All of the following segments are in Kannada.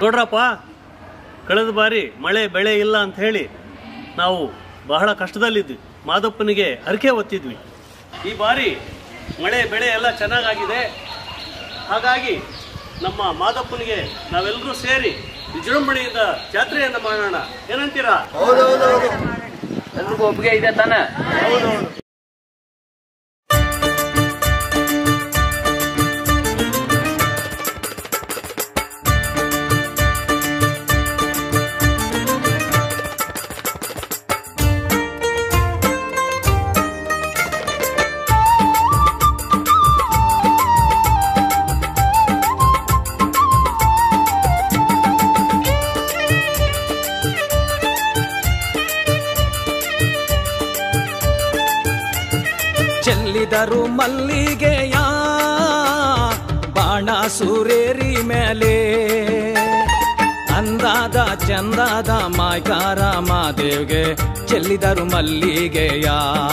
ಕೊಡ್ರಪ್ಪ ಕಳೆದ ಬಾರಿ ಮಳೆ ಬೆಳೆ ಇಲ್ಲ ಅಂತ ಹೇಳಿ ನಾವು ಬಹಳ ಕಷ್ಟದಲ್ಲಿದ್ವಿ ಮಾದಪ್ಪನಿಗೆ ಹರಕೆ ಒತ್ತಿದ್ವಿ ಈ ಬಾರಿ ಮಳೆ ಬೆಳೆ ಎಲ್ಲ ಚೆನ್ನಾಗಾಗಿದೆ ಹಾಗಾಗಿ ನಮ್ಮ ಮಾದಪ್ಪನಿಗೆ ನಾವೆಲ್ಲರೂ ಸೇರಿ ವಿಜೃಂಭಣೆಯಿಂದ ಜಾತ್ರೆಯನ್ನು ಮಾಡೋಣ ಏನಂತೀರಾ ಎಲ್ರಿಗೂ ಒಪ್ಪಿಗೆ ಇದೆ ತಾನೆ ಚೆಲ್ಲಿದರು ಮಲ್ಲಿಗೆಯ ಬಾಣ ಸೂರೇರಿ ಮೇಲೆ ಅಂದಾದ ಚಂದಾದ ಮಾಯ್ಕಾರ ಮಾದೇವ್ಗೆ ಚೆಲ್ಲಿದರು ಮಲ್ಲಿಗೆಯ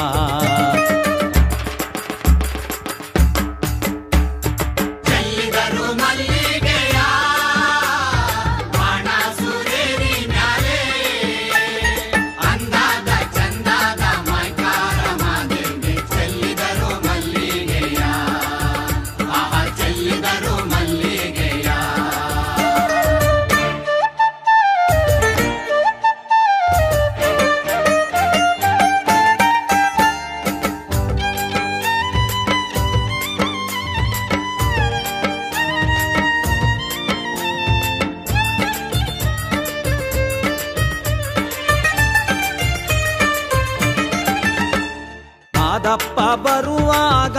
ಮಾದಪ್ಪ ಬರುವಾಗ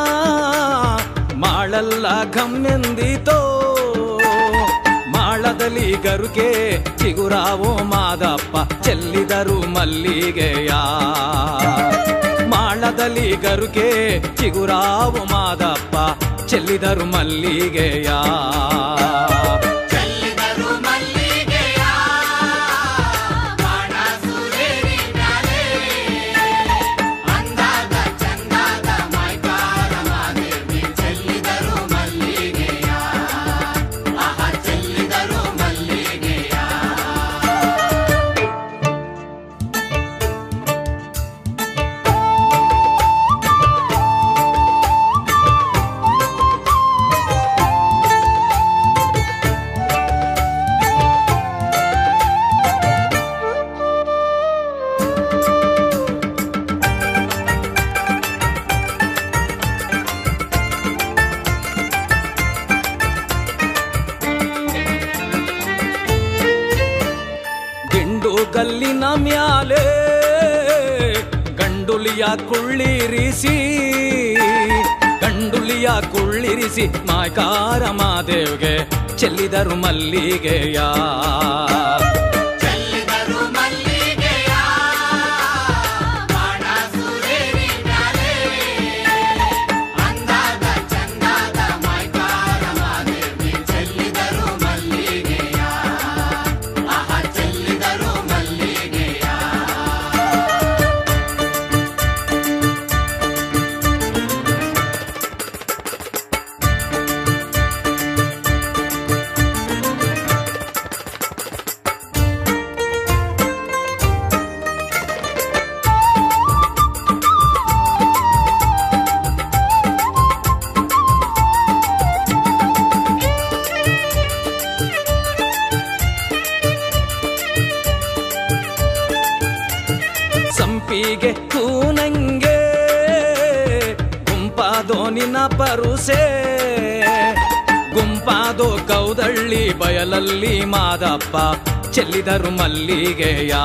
ಮಾಳಲ್ಲ ಘಮ್ಮೆಂದಿತೋ ಮಾಳದಲ್ಲಿ ಗರುಕೆ ಚಿಗುರಾವೋ ಮಾದಪ್ಪ ಚೆಲ್ಲಿದರು ಮಲ್ಲಿಗೆಯ ಮಾಳದಲ್ಲಿ ಗರುಕೆ ಚಿಗುರಾವೋ ಮಾದಪ್ಪ ಚೆಲ್ಲಿದರು ಮಲ್ಲಿಗೆಯ ದಿಂಡು ಕಲ್ಲಿನ ಮ್ಯಾಲೆ ಗಂಡುಲಿಯ ಕುಳ್ಳಿರಿಸಿ ಗಂಡುಲಿಯ ಕುಳ್ಳಿರಿಸಿ ಮಾಯ್ಕಾರ ಮಾದೇವ್ಗೆ ಚೆಲ್ಲಿದರು ಮಲ್ಲಿಗೆಯ ಸಂಪಿಗೆ ಕೂನಂಗೆ ಗುಂಪಾದೋ ನಿನ್ನ ಪರುಸೆ ಗುಂಪಾದೋ ಕೌದಳ್ಳಿ ಬಯಲಲ್ಲಿ ಮಾದಪ್ಪ ಚೆಲ್ಲಿದರು ಮಲ್ಲಿಗೆಯ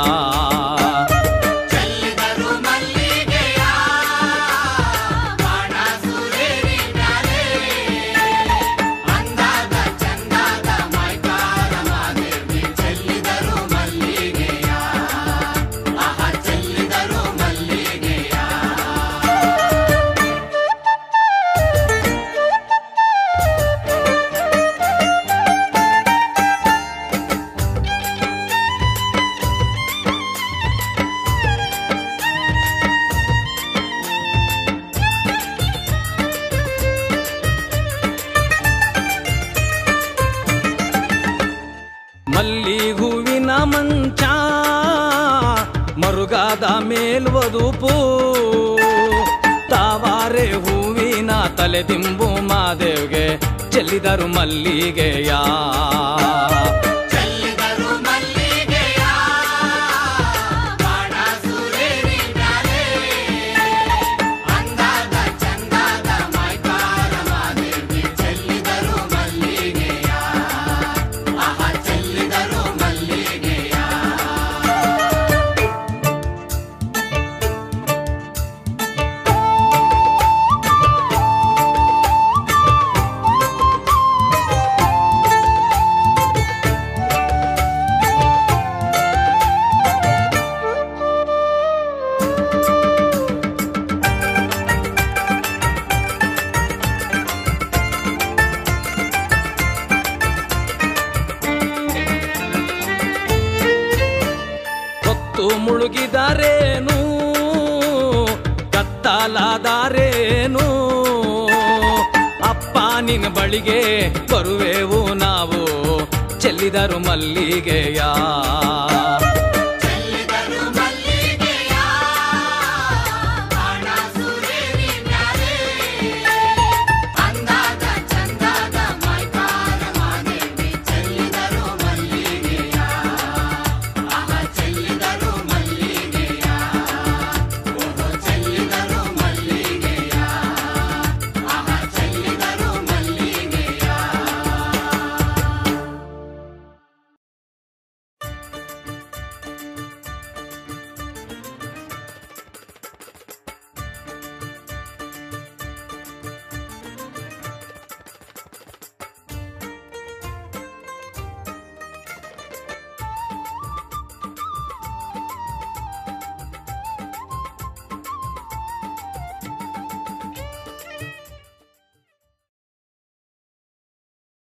ಅಂದಾದ ಮೇಲ್ವದುಪು ತಾವಾರೆ ಹೂವಿನ ತಲೆದಿಂಬು ಮಾದೇವ್ಗೆ ಚೆಲ್ಲಿದರು ಮಲ್ಲಿಗೆಯ ಹೊತ್ತು ಮುಳುಗಿದರೇನು ಕತ್ತಲಾದಾರೇನು ಅಪ್ಪ ನಿನ್ನ ಬಳಿಗೆ ಬರುವೆವು ನಾವು ಚೆಲ್ಲಿದರು ಮಲ್ಲಿಗೆಯ